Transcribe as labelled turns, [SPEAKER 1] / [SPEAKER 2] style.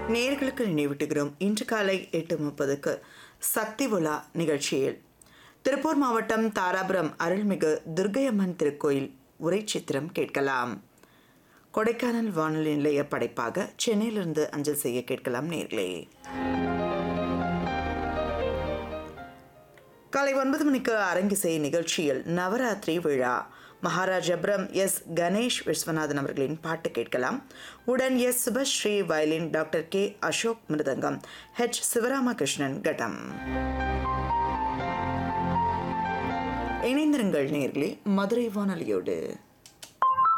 [SPEAKER 1] நேர்களுக்கு நினைவூட்டுகிறோம் இன்று காலை எட்டு முப்பதுக்கு சக்தி விழா நிகழ்ச்சியில் திருப்பூர் மாவட்டம் தாராபுரம் அருள்மிகு துர்க்கையம்மன் திருக்கோயில் உரைச்சித்திரம் கேட்கலாம் கொடைக்கானல் வானொலி நிலைய படைப்பாக சென்னையிலிருந்து அஞ்சல் செய்ய கேட்கலாம் நேர்களே காலை ஒன்பது மணிக்கு அரங்கிசை நிகழ்ச்சியில் நவராத்திரி விழா மகாராஜபுரம் எஸ் கணேஷ் விஸ்வநாதன் அவர்களின் பாட்டு கேட்கலாம் உடன் S Subashree violin doctor K Ashok mridangam H Sivaramakrishnan ghatam இணைந்திருங்கள் நேர்களே மதுரை வானொலியோடு